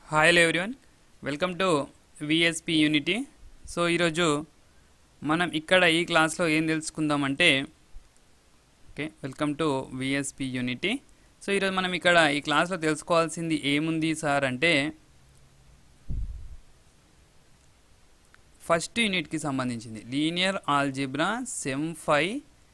hi hello everyone welcome to VSP unity so ఈరోజు మనం ఇక్కడ ఈ క్లాస్లో ఏం తెలుసుకుందామంటే okay welcome to VSP unity so ఈరోజు మనం ఇక్కడ ఈ క్లాస్లో తెలుసుకోవాల్సింది ఏముంది సార్ అంటే ఫస్ట్ యూనిట్కి సంబంధించింది linear algebra sem five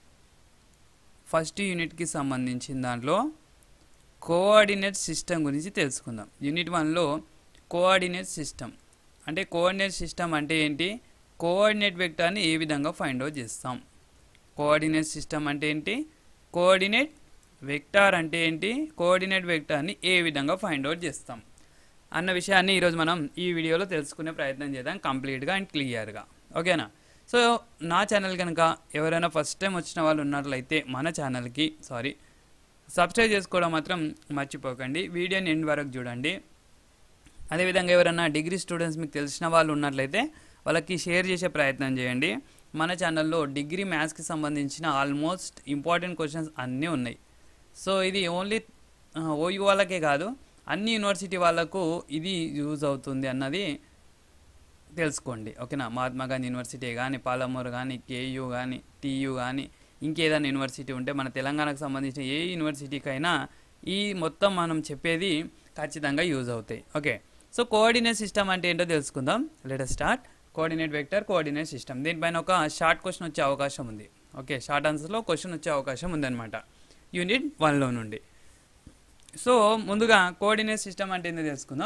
first యూనిట్కి సంబంధించిన దాంట్లో కోఆర్డినేట్ సిస్టమ్ గురించి తెలుసుకుందాం యూనిట్ వన్లో కోఆర్డినేట్ సిస్టమ్ అంటే కోఆర్డినేట్ సిస్టమ్ అంటే ఏంటి కోఆర్డినేట్ వెక్టార్ని ఏ విధంగా ఫైండ్ అవుట్ చేస్తాం కోఆర్డినేట్ సిస్టమ్ అంటే ఏంటి కోఆర్డినేట్ వెక్టార్ అంటే ఏంటి కోఆర్డినేట్ వెక్టార్ని ఏ విధంగా ఫైండ్ అవుట్ చేస్తాం అన్న విషయాన్ని ఈరోజు మనం ఈ వీడియోలో తెలుసుకునే ప్రయత్నం చేద్దాం కంప్లీట్గా అండ్ క్లియర్గా ఓకేనా సో నా ఛానల్ కనుక ఎవరైనా ఫస్ట్ టైం వచ్చిన వాళ్ళు ఉన్నట్లయితే మన ఛానల్కి సారీ సబ్స్క్రైబ్ చేసుకోవడం మాత్రం మర్చిపోకండి వీడియోని ఎండ్ వరకు చూడండి అదేవిధంగా ఎవరైనా డిగ్రీ స్టూడెంట్స్ మీకు తెలిసిన వాళ్ళు ఉన్నట్లయితే వాళ్ళకి షేర్ చేసే ప్రయత్నం చేయండి మన ఛానల్లో డిగ్రీ మ్యాథ్స్కి సంబంధించిన ఆల్మోస్ట్ ఇంపార్టెంట్ క్వశ్చన్స్ అన్నీ ఉన్నాయి సో ఇది ఓన్లీ ఓయూ వాళ్ళకే కాదు అన్ని యూనివర్సిటీ వాళ్ళకు ఇది యూజ్ అవుతుంది అన్నది తెలుసుకోండి ఓకేనా మహాత్మా గాంధీ యూనివర్సిటీ కానీ పాలమూరు కానీ కేయూ కానీ టీయూ కానీ ఇంకేదైనా యూనివర్సిటీ ఉంటే మన తెలంగాణకు సంబంధించిన ఏ యూనివర్సిటీకైనా ఈ మొత్తం మనం చెప్పేది ఖచ్చితంగా యూజ్ అవుతాయి ఓకే సో కోఆర్డినేట్ సిస్టమ్ అంటే ఏంటో తెలుసుకుందాం let start coordinate vector coordinate system దీనిపైన ఒక షార్ట్ క్వశ్చన్ వచ్చే అవకాశం ఉంది ఓకే షార్ట్ ఆన్సర్లో క్వశ్చన్ వచ్చే అవకాశం ఉందన్నమాట యూనిట్ వన్లో నుండి సో ముందుగా కోఆర్డినేట్ సిస్టమ్ అంటే ఏంటో తెలుసుకుందాం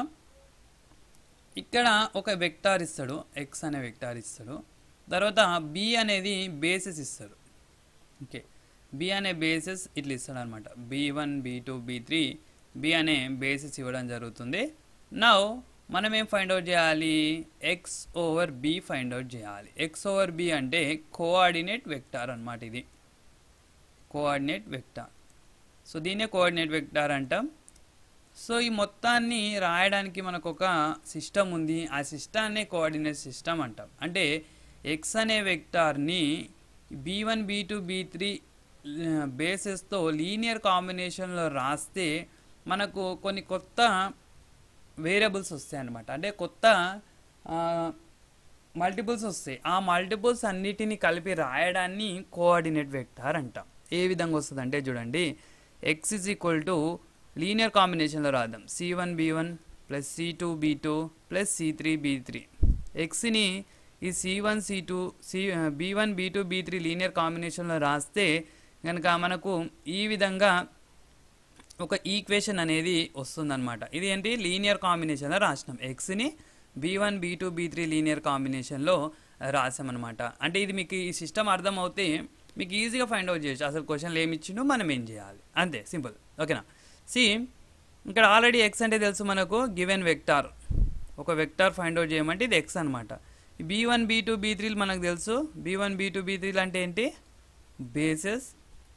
ఇక్కడ ఒక వెక్టార్ ఇస్తాడు ఎక్స్ అనే వెక్టార్ ఇస్తాడు తర్వాత బి అనేది బేసిస్ ఇస్తాడు ఓకే బి అనే బేసిస్ ఇట్లా ఇస్తాడు అనమాట B one B two B three B అనే బేసిస్ ఇవ్వడం జరుగుతుంది నౌ మనం ఏం ఫైండ్ అవుట్ చేయాలి X over B find out చేయాలి ఎక్స్ ఓవర్ బి అంటే కోఆర్డినేట్ వెక్టార్ అనమాట ఇది కోఆర్డినేట్ వెక్టార్ సో దీన్నే కోఆర్డినేట్ వెక్టార్ అంటాం సో ఈ మొత్తాన్ని రాయడానికి మనకు ఒక సిస్టమ్ ఉంది ఆ సిస్టాన్ని కోఆర్డినేట్ సిస్టమ్ అంటాం అంటే ఎక్స్ అనే వెక్టార్ని B one B two B three బేసెస్తో లీనియర్ కాంబినేషన్లో రాస్తే మనకు కొన్ని కొత్త వేరియబుల్స్ వస్తాయి అన్నమాట అంటే కొత్త మల్టిపుల్స్ వస్తాయి ఆ మల్టిపుల్స్ అన్నిటిని కలిపి రాయడాన్ని కోఆర్డినేట్ వెక్టార్ అంటాం ఏ విధంగా వస్తుంది అంటే చూడండి X is equal to linear కాంబినేషన్లో రాద్దాం C one B one plus C two B two plus C three B three ఎక్స్ని ఈ C one C two C B one B two B three linear కాంబినేషన్లో రాస్తే కనుక మనకు ఈ విధంగా ఒక ఈక్వేషన్ అనేది వస్తుందన్నమాట ఇది ఏంటి లీనియర్ కాంబినేషన్లో రాసినాం ఎక్స్ని B one B two B three linear కాంబినేషన్లో రాసామన్నమాట అంటే ఇది మీకు ఈ సిస్టమ్ అర్థమవుతే మీకు ఈజీగా ఫైండ్ అవుట్ చేయొచ్చు అసలు క్వశ్చన్లు ఏమి ఇచ్చిండో మనం ఏం చేయాలి అంతే సింపుల్ ఓకేనా సి ఇక్కడ ఆల్రెడీ ఎక్స్ అంటే తెలుసు మనకు గివెన్ వెక్టార్ ఒక వెక్టార్ ఫైండ్ అవుట్ చేయమంటే ఇది ఎక్స్ అనమాట B one B two B త్రీలు మనకు తెలుసు B one B two B త్రీలు అంటే ఏంటి బేసెస్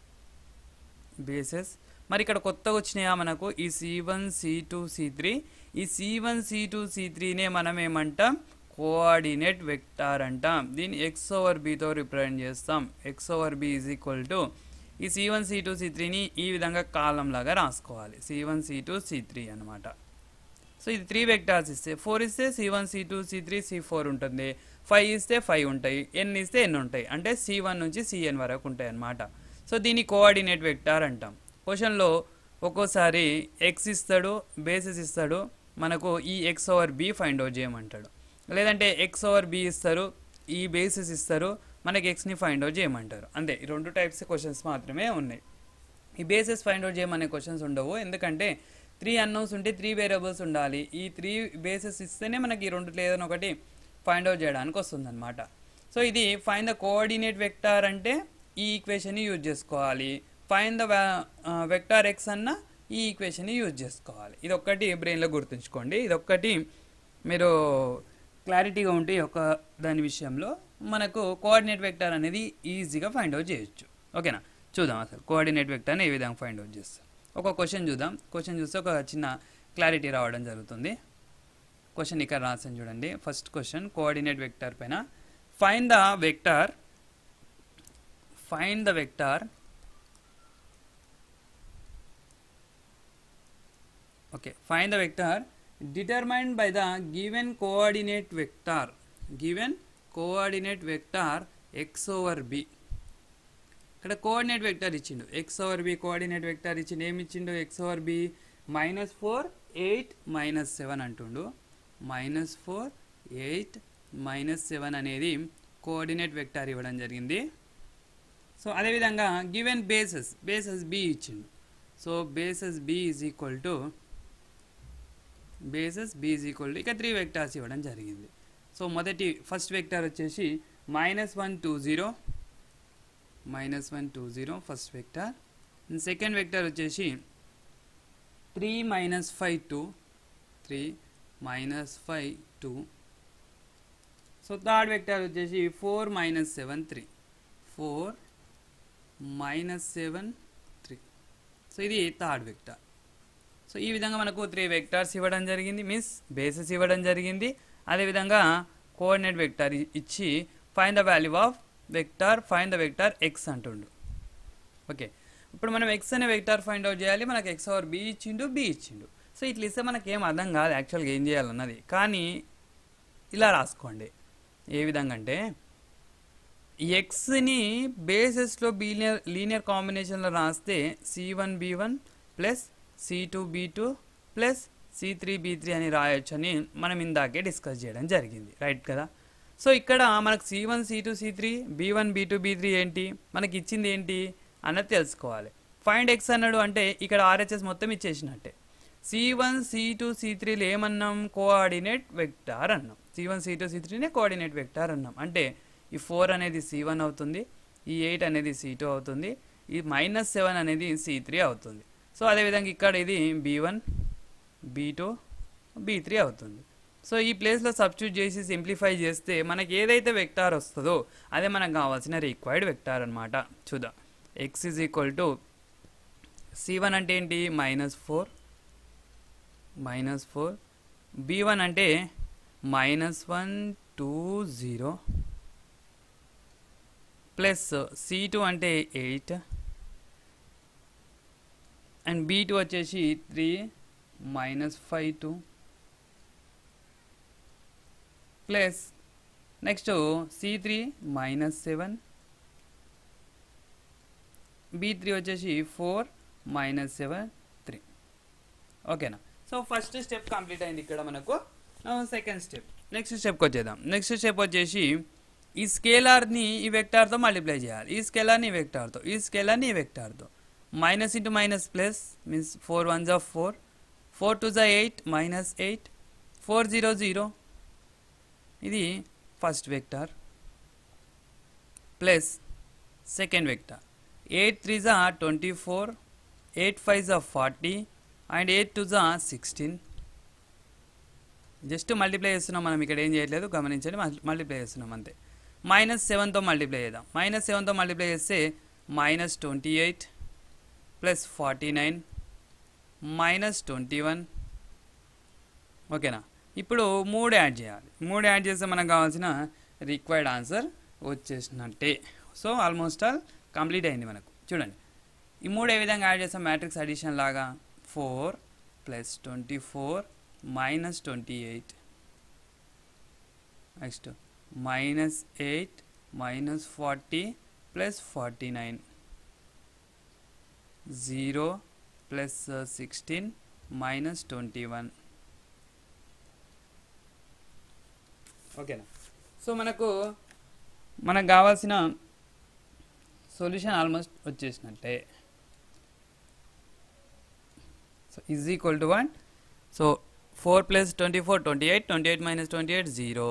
బేసెస్ మరి ఇక్కడ కొత్తగా వచ్చినాయా మనకు ఈ C one C two C three ఈ C one C two C త్రీనే మనం ఏమంటాం కోఆర్డినేట్ వెక్టార్ అంటాం దీన్ని ఎక్స్ ఓవర్ బీతో రిప్రజెంట్ చేస్తాం X over B is equal to ఈ C one C two C త్రీని ఈ విధంగా కాలం లాగా రాసుకోవాలి C one C two C three అనమాట సో ఇది త్రీ వెక్టార్స్ ఇస్తే ఫోర్ ఇస్తే C one C two C three C four ఉంటుంది ఫైవ్ ఇస్తే ఫైవ్ ఉంటాయి ఎన్ ఇస్తే ఎన్ ఉంటాయి అంటే సి వన్ నుంచి సిఎన్ వరకు ఉంటాయి అన్నమాట సో దీన్ని కోఆర్డినేట్ వెక్టార్ అంటాం క్వశ్చన్లో ఒక్కోసారి ఎక్స్ ఇస్తాడు బేసిస్ ఇస్తాడు మనకు ఈ X over B find out చేయమంటాడు లేదంటే ఎక్స్ ఓవర్ బి ఇస్తారు ఈ బేసిస్ ఇస్తారు మనకి ఎక్స్ని ఫైండ్ అవుట్ చేయమంటారు అంతే ఈ రెండు టైప్స్ క్వశ్చన్స్ మాత్రమే ఉన్నాయి ఈ బేసిస్ ఫైండ్ అవుట్ చేయమనే క్వశ్చన్స్ ఉండవు ఎందుకంటే త్రీ అన్నోన్స్ ఉంటే త్రీ వేరియబుల్స్ ఉండాలి ఈ త్రీ బేసిస్ ఇస్తేనే మనకి ఈ రెండు లేదని ఒకటి ఫైండ్ అవుట్ చేయడానికి వస్తుందన్నమాట సో ఇది ఫైన్ ద కోఆర్డినేట్ వెక్టార్ అంటే ఈ ఈక్వేషన్ని యూజ్ చేసుకోవాలి ఫైన్ ద వెక్టార్ ఎక్స్ అన్న ఈ ఈక్వేషన్ని యూజ్ చేసుకోవాలి ఇది ఒక్కటి బ్రెయిన్లో గుర్తుంచుకోండి ఇది ఒక్కటి మీరు క్లారిటీగా ఉంటే ఒక దాని విషయంలో మనకు కోఆర్డినేట్ వెక్టార్ అనేది ఈజీగా ఫైండ్ అవుట్ చేయొచ్చు ఓకేనా చూద్దాం అసలు కోఆర్డినేట్ వెక్టార్ని ఏ విధంగా ఫైండ్ అవుట్ చేస్తాం ఒక క్వశ్చన్ చూద్దాం క్వశ్చన్ చూస్తే ఒక చిన్న క్లారిటీ రావడం జరుగుతుంది క్వశ్చన్ ఇక్కడ రాసాను చూడండి ఫస్ట్ క్వశ్చన్ కోఆర్డినేట్ వెక్టార్ పైన find the vector find the vector okay find the vector determined by the given coordinate vector given coordinate vector X over B ఇక్కడ కోఆర్డినేట్ వెక్టర్ ఇచ్చిండు X over B coordinate vector ఇచ్చిండు ఏమి ఇచ్చిండు X over B minus four eight minus seven అంటుండు minus four eight minus seven అనేది coordinate vector ఇవ్వడం జరిగింది so అదేవిధంగా గివెన్ బేసెస్ బేసెస్ బి ఇచ్చిండు so bases B is equal to bases B is equal to ఇక three vectors ఇవ్వడం జరిగింది so మొదటి ఫస్ట్ వెక్టార్ వచ్చేసి minus one two zero minus one two zero first vector second vector వచ్చేసి three minus five two three minus five two so third vector వచ్చేసి four minus seven three four minus seven three so ఇది third vector so ఈ విధంగా మనకు three vectors ఇవ్వడం జరిగింది means bases ఇవ్వడం జరిగింది అదేవిధంగా కోఆర్డినేట్ వెక్టార్ ఇచ్చి find the value of vector find the vector X అంటుండు ఓకే ఇప్పుడు మనం ఎక్స్ అనే వెక్టార్ ఫైండ్ అవుట్ చేయాలి మనకు ఎక్స్ ఓవర్ బి ఇచ్చిండు బి ఇచ్చిండు సో ఇట్లా ఇస్తే మనకి ఏం అర్థం కాదు యాక్చువల్గా ఏం చేయాలన్నది కానీ ఇలా రాసుకోండి ఏ విధంగా అంటే ఎక్స్ని బేసెస్లో బీలియర్ లీనియర్ కాంబినేషన్లో రాస్తే C one B one plus C two B two plus C three B three అని రాయొచ్చు అని మనం ఇందాకే డిస్కస్ చేయడం జరిగింది రైట్ కదా సో ఇక్కడ మనకు C one C two C three B one B two B three ఏంటి మనకి ఇచ్చింది ఏంటి అన్నది తెలుసుకోవాలి ఫైండ్ ఎక్స్ అన్నాడు అంటే ఇక్కడ ఆర్హెచ్ఎస్ మొత్తం ఇచ్చేసినట్టే C one C two C త్రీలు ఏమన్నాం కోఆర్డినేట్ వెక్టార్ అన్నాం C one C two C త్రీనే కోఆర్డినేట్ వెక్టార్ అన్నాం అంటే ఈ ఫోర్ అనేది సి వన్ అవుతుంది ఈ ఎయిట్ అనేది సి టూ అవుతుంది ఈ మైనస్ సెవెన్ అనేది సి త్రీ అవుతుంది సో అదేవిధంగా ఇక్కడ ఇది B one B two B three అవుతుంది సో ఈ ప్లేస్లో సబ్స్టిట్యూట్ చేసి సింప్లిఫై చేస్తే మనకి ఏదైతే వెక్టార్ వస్తుందో అదే మనకు కావాల్సిన రిక్వైర్డ్ వెక్టార్ అనమాట చూద్దాం X is equal to C one అంటే ఏంటి minus four minus four B one అంటే minus one two zero plus C two అంటే ఎయిట్ అండ్ బీ టూ వచ్చేసి three minus five two plus next C three minus seven B three వచ్చేసి four minus seven three ఓకేనా so first step complete అయింది ఇక్కడ మనకు second step next స్టెప్కి వచ్చేద్దాం next step వచ్చేసి ఈ స్కేలార్ని ఈ వెక్టార్తో మల్టిప్లై చేయాలి ఈ స్కేలార్ని ఈ వెక్టార్తో ఈ స్కేలార్ని ఈ వెక్టార్తో minus into minus plus means four one జా ఫోర్ ఫోర్ టూ జా eight minus eight four zero zero ఇది first vector plus second vector eight three జా ట్వంటీ ఫోర్ ఎయిట్ ఫైవ్ జా ఫార్టీ అండ్ ఎయిట్ టూ జా sixteen just multiply చేస్తున్నాం మనం ఇక్కడ ఏం చేయట్లేదు గమనించండి మల్టిప్లై చేస్తున్నాం అంతే మైనస్ సెవెన్తో మల్టిప్లై చేద్దాం మైనస్ సెవెన్తో మల్టిప్లై చేస్తే minus twenty eight plus forty nine minus twenty one ఓకేనా ఇప్పుడు మూడు యాడ్ చేయాలి మూడు యాడ్ చేస్తే మనకు కావాల్సిన రిక్వైర్డ్ ఆన్సర్ వచ్చేసినట్టే సో ఆల్మోస్ట్ ఆల్ కంప్లీట్ అయింది మనకు చూడండి ఈ మూడు ఏ విధంగా యాడ్ చేస్తాం మ్యాట్రిక్స్ అడిషన్ లాగా four plus twenty four minus twenty eight next minus eight minus forty plus forty nine zero plus sixteen minus twenty one ఓకేనా సో మనకు మనకు కావాల్సిన సొల్యూషన్ ఆల్మోస్ట్ వచ్చేసినట్టే so is equal to one so four plus twenty four twenty eight twenty eight minus twenty eight zero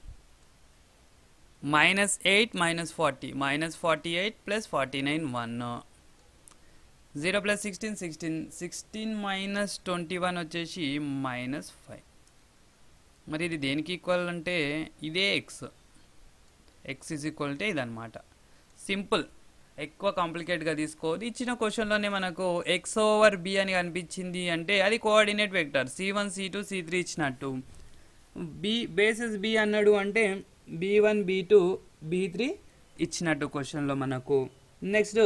minus eight minus forty minus forty eight plus forty nine one zero plus sixteen sixteen sixteen minus twenty one వచ్చేసి minus five మరి ఇది దేనికి equal అంటే ఇదే X X is equal అంటే ఇదనమాట simple ఎక్కువ కాంప్లికేట్గా తీసుకోవద్దు ఇచ్చిన క్వశ్చన్లోనే మనకు ఎక్స్ ఓవర్ బి అని కనిపించింది అంటే అది coordinate vector C one C two C three ఇచ్చినట్టు బి బేసిస్ బి అన్నాడు అంటే B one B two B three ఇచ్చినట్టు క్వశ్చన్లో మనకు నెక్స్ట్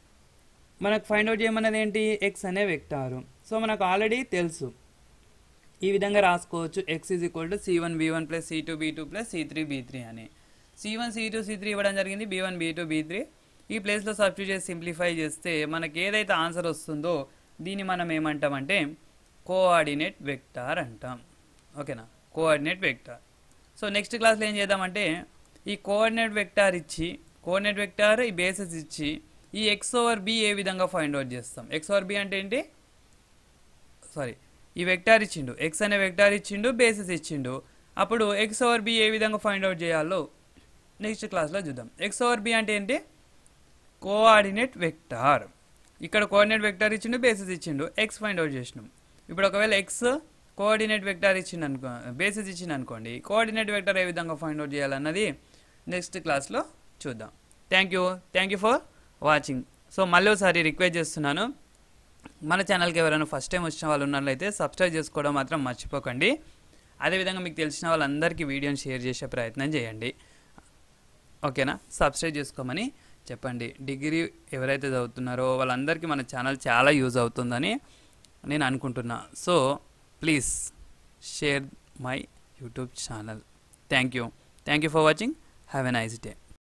మనకు ఫైండ్ అవుట్ చేయమన్నది ఏంటి ఎక్స్ అనే వెక్టారు సో మనకు ఆల్రెడీ తెలుసు ఈ విధంగా రాసుకోవచ్చు X is equal to C one B one plus C two B two plus C three B three అని C one C two C three ఇవ్వడం జరిగింది B one B two B three ఈ ప్లేస్లో substitute చేసి simplify చేస్తే మనకి ఏదైతే answer వస్తుందో దీన్ని మనం ఏమంటామంటే కోఆర్డినేట్ వెక్టార్ అంటాం ఓకేనా కోఆర్డినేట్ వెక్టార్ సో నెక్స్ట్ క్లాస్లో ఏం చేద్దామంటే ఈ కోఆర్డినేట్ వెక్టార్ ఇచ్చి కోఆర్డినేట్ వెక్టార్ ఈ బేసెస్ ఇచ్చి ఈ ఎక్స్ ఓవర్ బి ఏ విధంగా ఫైండ్ అవుట్ చేస్తాం ఎక్స్ ఓవర్ బి అంటే ఏంటి సారీ ఈ వెక్టార్ ఇచ్చిండు ఎక్స్ అనే వెక్టార్ ఇచ్చిండు బేసిస్ ఇచ్చిండు అప్పుడు ఎక్స్ ఓవర్ బి ఏ విధంగా ఫైండ్ అవుట్ చేయాలో నెక్స్ట్ క్లాస్లో చూద్దాం ఎక్స్ ఓవర్ బి అంటే ఏంటి కోఆర్డినేట్ వెక్టార్ ఇక్కడ కోఆర్డినేట్ వెక్టార్ ఇచ్చిండు బేసిస్ ఇచ్చిండు ఎక్స్ ఫైండ్ అవుట్ చేసినాం ఇప్పుడు ఒకవేళ ఎక్స్ కోఆర్డినేట్ వెక్టార్ ఇచ్చింది అనుకో బేసిస్ ఇచ్చింది అనుకోండి కోఆర్డినేట్ వెక్టార్ ఏ విధంగా ఫైండ్ అవుట్ చేయాలన్నది నెక్స్ట్ క్లాస్లో చూద్దాం thank you thank you for watching so మళ్ళీ ఒకసారి రిక్వెస్ట్ చేస్తున్నాను మన ఛానల్కి ఎవరైనా ఫస్ట్ టైం వచ్చిన వాళ్ళు ఉన్నట్లయితే సబ్స్క్రైబ్ చేసుకోవడం మాత్రం మర్చిపోకండి అదేవిధంగా మీకు తెలిసిన వాళ్ళందరికీ వీడియోని షేర్ చేసే ప్రయత్నం చేయండి ఓకేనా సబ్స్క్రైబ్ చేసుకోమని చెప్పండి డిగ్రీ ఎవరైతే చదువుతున్నారో వాళ్ళందరికీ మన ఛానల్ చాలా యూజ్ అవుతుందని నేను అనుకుంటున్నా so please share my YouTube channel thank you thank you for watching have a nice day